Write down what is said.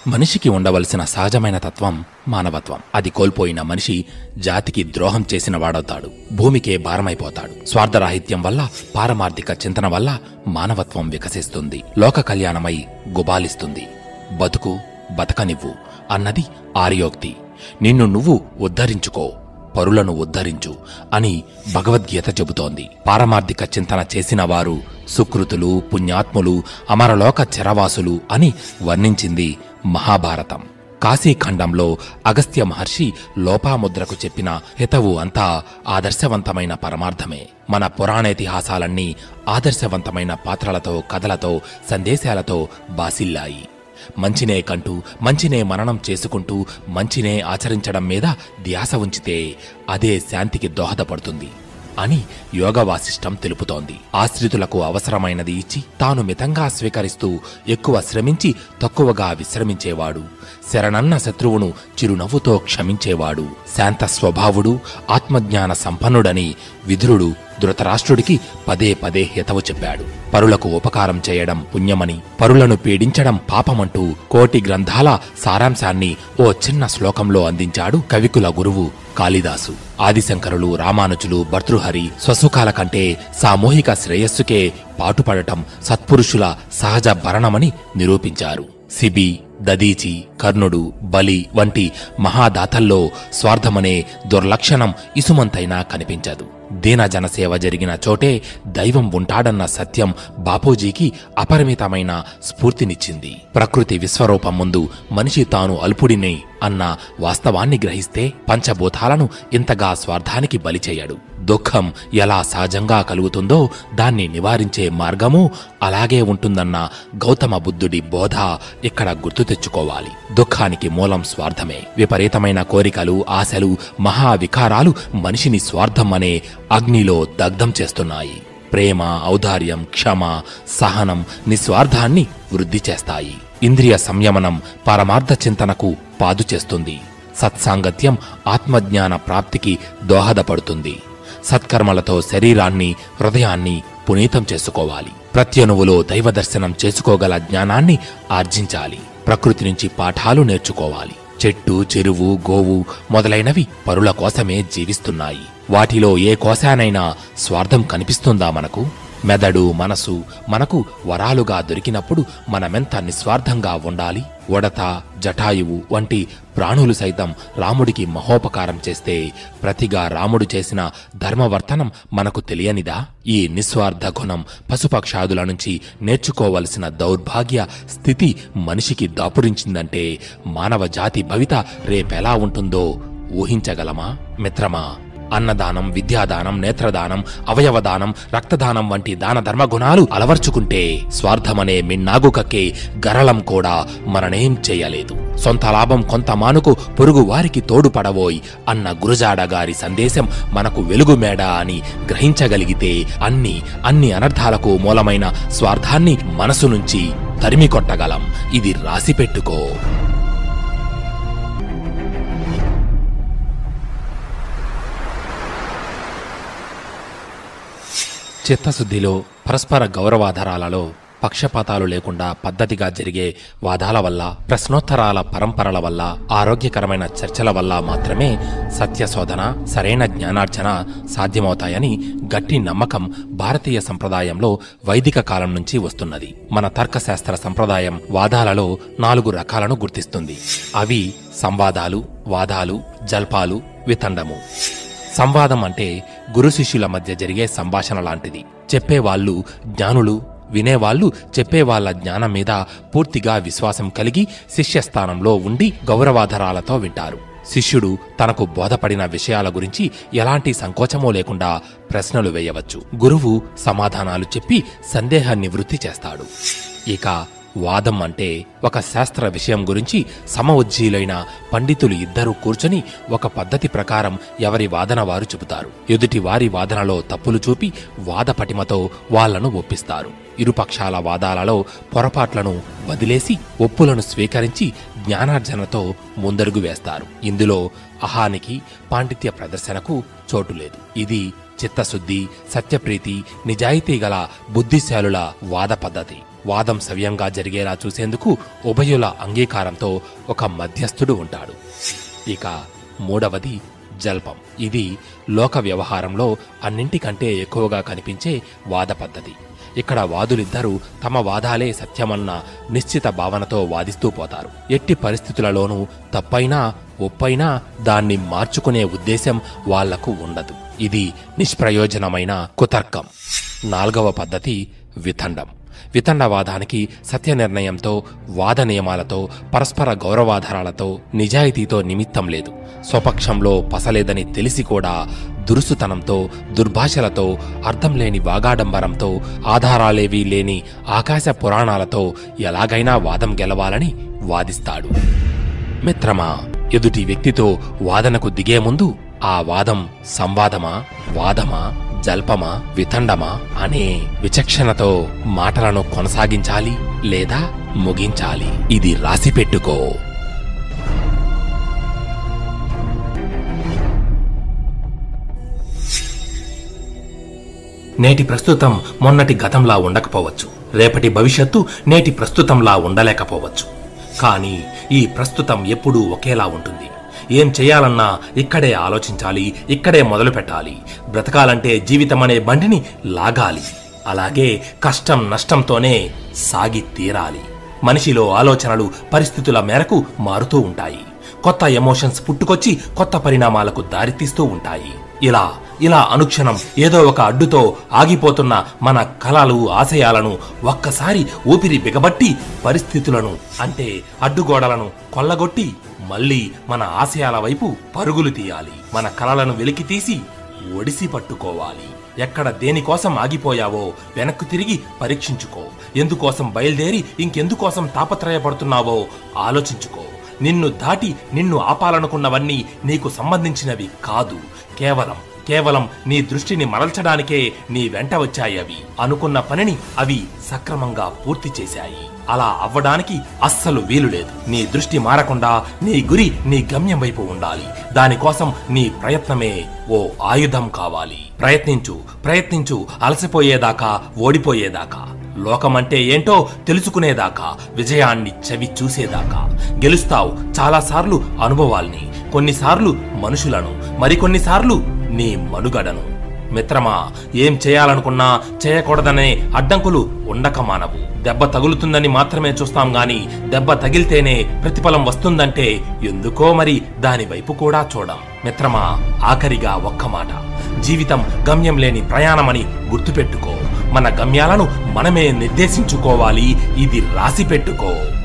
మనిషికి ఉండవలసిన సహజమైన తత్వం మానవత్వం అది కోల్పోయిన మనిషి జాతికి ద్రోహం చేసిన వాడవుతాడు భూమికే భారమైపోతాడు స్వార్థరాహిత్యం వల్ల పారమార్థిక చింతన వల్ల మానవత్వం వికసిస్తుంది లోక కళ్యాణమై గుబాలిస్తుంది బతుకు బతకనివ్వు అన్నది ఆర్యోక్తి నిన్ను నువ్వు ఉద్ధరించుకో పరులను ఉద్ధరించు అని భగవద్గీత చెబుతోంది పారమార్థిక చింతన చేసిన వారు సుకృతులు పుణ్యాత్ములు అమరలోక చరవాసులు అని వర్ణించింది మహాభారతం కాశీఖండంలో అగస్త్య మహర్షి లోపాముద్రకు చెప్పిన హితవు అంతా ఆదర్శవంతమైన పరమార్థమే మన పురాణేతిహాసాలన్నీ ఆదర్శవంతమైన పాత్రలతో కథలతో సందేశాలతో బాసిల్లాయి మంచినే కంటూ మంచినే మననం చేసుకుంటూ మంచినే ఆచరించడం మీద ధ్యాస ఉంచితే అదే శాంతికి దోహదపడుతుంది అని యోగ వాసిష్టం తెలుపుతోంది ఆశ్రితులకు అవసరమైనది ఇచ్చి తాను మితంగా స్వీకరిస్తూ ఎక్కువ శ్రమించి తక్కువగా విశ్రమించేవాడు శరణన్న శత్రువును చిరునవ్వుతో క్షమించేవాడు శాంత స్వభావుడు ఆత్మజ్ఞాన సంపన్నుడని విదురుడు ధృతరాష్ట్రుడికి పదే పదే హితవు చెప్పాడు పరులకు ఉపకారం చేయడం పుణ్యమని పరులను పీడించడం పాపమంటూ కోటి గ్రంథాల సారాంశాన్ని ఓ చిన్న శ్లోకంలో అందించాడు కవికుల గురువు కాళిదాసు ఆదిశంకరులు రామానుజులు భర్తృహరి స్వసుఖాల కంటే సామూహిక శ్రేయస్సుకే పాటుపడటం సత్పురుషుల సహజ భరణమని నిరూపించారు సిబి దదీచి కర్ణుడు బలి వంటి మహాదాతల్లో స్వార్థమనే దుర్లక్షణం ఇసుమంతైనా కనిపించదు దీనజన సేవ జరిగిన చోటే దైవం ఉంటాడన్న సత్యం బాపూజీకి అపరిమితమైన స్ఫూర్తినిచ్చింది ప్రకృతి విశ్వరూపం ముందు మనిషి తాను అల్పుడిని అన్న వాస్తవాన్ని గ్రహిస్తే పంచభూతాలను ఇంతగా స్వార్థానికి బలి చేయడు దుఃఖం ఎలా సహజంగా కలుగుతుందో దాన్ని నివారించే మార్గము అలాగే ఉంటుందన్న గౌతమ బుద్ధుడి బోధ ఇక్కడ గుర్తు తెచ్చుకోవాలి దుఃఖానికి మూలం స్వార్థమే విపరీతమైన కోరికలు ఆశలు మహావికారాలు మనిషిని స్వార్థం అనే అగ్నిలో దగ్ధం చేస్తున్నాయి ప్రేమ ఔదార్యం క్షమ సహనం నిస్వార్థాన్ని వృద్ధి చేస్తాయి ఇంద్రియ సంయమనం పరమార్థ చింతనకు పాదు చేస్తుంది సత్సాంగత్యం ఆత్మజ్ఞాన ప్రాప్తికి దోహదపడుతుంది సత్కర్మలతో శరీరాన్ని హృదయాన్ని పునీతం చేసుకోవాలి ప్రత్యనువులో దైవ దర్శనం చేసుకోగల జ్ఞానాన్ని ఆర్జించాలి ప్రకృతి నుంచి పాఠాలు నేర్చుకోవాలి చెట్టు చెరువు గోవు మొదలైనవి పరుల కోసమే జీవిస్తున్నాయి వాటిలో ఏ కోశానైనా స్వార్థం కనిపిస్తుందా మనకు మెదడు మనసు మనకు వరాలుగా దొరికినప్పుడు మనమెంత నిస్వార్థంగా ఉండాలి ఉడత జటాయువు వంటి ప్రాణులు సైతం రాముడికి మహోపకారం చేస్తే ప్రతిగా రాముడు చేసిన ధర్మవర్తనం మనకు తెలియనిదా ఈ నిస్వార్థ గుణం పశుపక్షాదుల నుంచి నేర్చుకోవలసిన దౌర్భాగ్య స్థితి మనిషికి దాపురించిందంటే మానవ జాతి భవిత రేపెలా ఉంటుందో ఊహించగలమా మిత్రమా అన్నదానం విద్యాదానం నేత్రదానం అవయవదానం రక్తదానం వంటి దాన ధర్మ గుణాలు అలవర్చుకుంటే స్వార్థమనే మిన్నాగు కక్కే గరళం కూడా మననేం చేయలేదు సొంత లాభం కొంత మానుకు పొరుగు వారికి తోడుపడవోయ్ అన్న గురజాడ గారి సందేశం మనకు వెలుగు మేడ అని గ్రహించగలిగితే అన్ని అన్ని అనర్థాలకు మూలమైన స్వార్థాన్ని మనసు నుంచి తరిమి కొట్టగలం ఇది రాసి పెట్టుకో చిత్తశుద్ధిలో పరస్పర గౌరవాధారాలలో పక్షపాతాలు లేకుండా పద్ధతిగా జరిగే వాదాల వల్ల ప్రశ్నోత్తరాల పరంపరల వల్ల ఆరోగ్యకరమైన చర్చల వల్ల మాత్రమే సత్యశోధన సరైన జ్ఞానార్జన సాధ్యమవుతాయని గట్టి నమ్మకం భారతీయ సంప్రదాయంలో వైదిక కాలం నుంచి వస్తున్నది మన తర్కశాస్త్ర సంప్రదాయం వాదాలలో నాలుగు రకాలను గుర్తిస్తుంది అవి సంవాదాలు వాదాలు జల్పాలు వితండము సంవాదం అంటే గురు శిష్యుల మధ్య జరిగే సంభాషణ లాంటిది చెప్పేవాళ్ళు జ్ఞానులు వినేవాళ్ళు చెప్పేవాళ్ల జ్ఞానం మీద పూర్తిగా విశ్వాసం కలిగి శిష్యస్థానంలో ఉండి గౌరవాధరాలతో వింటారు శిష్యుడు తనకు బోధపడిన విషయాల గురించి ఎలాంటి సంకోచమో లేకుండా ప్రశ్నలు వేయవచ్చు గురువు సమాధానాలు చెప్పి సందేహ నివృత్తి చేస్తాడు ఇక వాదం అంటే ఒక శాస్త్ర విషయం గురించి సమఉజ్జీలైన పండితులు ఇద్దరూ కూర్చొని ఒక పద్ధతి ప్రకారం ఎవరి వాదన వారు చెబుతారు ఎదుటి వారి వాదనలో తప్పులు చూపి వాద పటిమతో వాళ్లను ఒప్పిస్తారు ఇరుపక్షాల వాదాలలో పొరపాట్లను వదిలేసి ఒప్పులను స్వీకరించి జ్ఞానార్జనతో ముందడుగు వేస్తారు ఇందులో అహానికి పాండిత్య ప్రదర్శనకు చోటు లేదు ఇది చిత్తశుద్ధి సత్యప్రీతి నిజాయితీ గల బుద్ధిశాలుల వాద పద్ధతి వాదం సవ్యంగా జరిగేలా చూసేందుకు ఉభయుల అంగీకారంతో ఒక మధ్యస్థుడు ఉంటాడు ఇక మూడవది జల్పం ఇది లోక వ్యవహారంలో అన్నింటికంటే ఎక్కువగా కనిపించే వాద పద్ధతి ఇక్కడ వాదులిద్దరూ తమ వాదాలే సత్యమన్న నిశ్చిత భావనతో వాదిస్తూ పోతారు ఎట్టి పరిస్థితులలోనూ తప్పైనా ఒప్పైనా దాన్ని మార్చుకునే ఉద్దేశం వాళ్లకు ఉండదు ఇది నిష్ప్రయోజనమైన కుతర్కం నాల్గవ పద్ధతి వితండం వితండవాదానికి సత్య నిర్ణయంతో వాద నియమాలతో పరస్పర గౌరవాధారాలతో నిజాయితీతో నిమిత్తం లేదు స్వపక్షంలో పసలేదని తెలిసి కూడా దురుసుతనంతో దుర్భాషలతో అర్థం లేని వాగాడంబరంతో ఆధారాలేవీ లేని ఆకాశ పురాణాలతో ఎలాగైనా వాదం గెలవాలని వాదిస్తాడు మిత్రమా ఎదుటి వ్యక్తితో వాదనకు దిగే ముందు ఆ వాదం సంవాదమా వాదమా జల్పమా వితండమా అనే విచక్షణతో మాటలను కొనసాగించాలి లేదా ముగించాలి ఇది రాసిపెట్టుకో నేటి ప్రస్తుతం మొన్నటి గతంలా ఉండకపోవచ్చు రేపటి భవిష్యత్తు నేటి ప్రస్తుతంలా ఉండలేకపోవచ్చు కానీ ఈ ప్రస్తుతం ఎప్పుడూ ఒకేలా ఉంటుంది ఏం చేయాలన్నా ఇక్కడే ఆలోచించాలి ఇక్కడే మొదలు పెట్టాలి బ్రతకాలంటే జీవితం అనే బండిని లాగాలి అలాగే కష్టం నష్టంతోనే సాగి తీరాలి మనిషిలో ఆలోచనలు పరిస్థితుల మేరకు మారుతూ ఉంటాయి కొత్త ఎమోషన్స్ పుట్టుకొచ్చి కొత్త పరిణామాలకు దారితీస్తూ ఉంటాయి ఇలా ఇలా అనుక్షణం ఏదో ఒక అడ్డుతో ఆగిపోతున్న మన కలలు ఆశయాలను ఒక్కసారి ఊపిరి బిగబట్టి పరిస్థితులను అంటే అడ్డుగోడలను కొల్లగొట్టి మళ్ళీ మన ఆశయాల వైపు పరుగులు తీయాలి మన కలలను వెలికి తీసి ఒడిసి పట్టుకోవాలి ఎక్కడ దేనికోసం ఆగిపోయావో వెనక్కు తిరిగి పరీక్షించుకో ఎందుకోసం బయలుదేరి ఇంకెందుకోసం తాపత్రయపడుతున్నావో ఆలోచించుకో నిన్ను దాటి నిన్ను ఆపాలనుకున్నవన్నీ నీకు సంబంధించినవి కాదు కేవలం కేవలం నీ దృష్టిని మరల్చడానికే నీ వెంట వచ్చాయి అవి అనుకున్న పనిని అవి సక్రమంగా పూర్తి చేశాయి అలా అవ్వడానికి అస్సలు వీలు లేదు నీ దృష్టి మారకుండా నీ గురి నీ గమ్యం వైపు ఉండాలి దానికోసం నీ ప్రయత్నమే ఓ ఆయుధం కావాలి ప్రయత్నించు ప్రయత్నించు అలసిపోయేదాకా ఓడిపోయేదాకా లోకమంటే ఏంటో తెలుసుకునేదాకా విజయాన్ని చవి చూసేదాకా గెలుస్తావు చాలాసార్లు అనుభవాల్ని కొన్నిసార్లు మనుషులను మరికొన్నిసార్లు నీ మనుగడను మిత్రమా ఏం చేయాలనుకున్నా చేయకూడదనే అడ్డంకులు ఉండక మానవు దెబ్బ తగులుతుందని మాత్రమే చూస్తాం గాని దెబ్బ తగిలితేనే ప్రతిఫలం వస్తుందంటే ఎందుకో మరి దాని వైపు కూడా చూడం మిత్రమా ఆఖరిగా ఒక్క మాట జీవితం గమ్యం లేని ప్రయాణమని గుర్తుపెట్టుకో మన గమ్యాలను మనమే నిర్దేశించుకోవాలి ఇది రాసి పెట్టుకో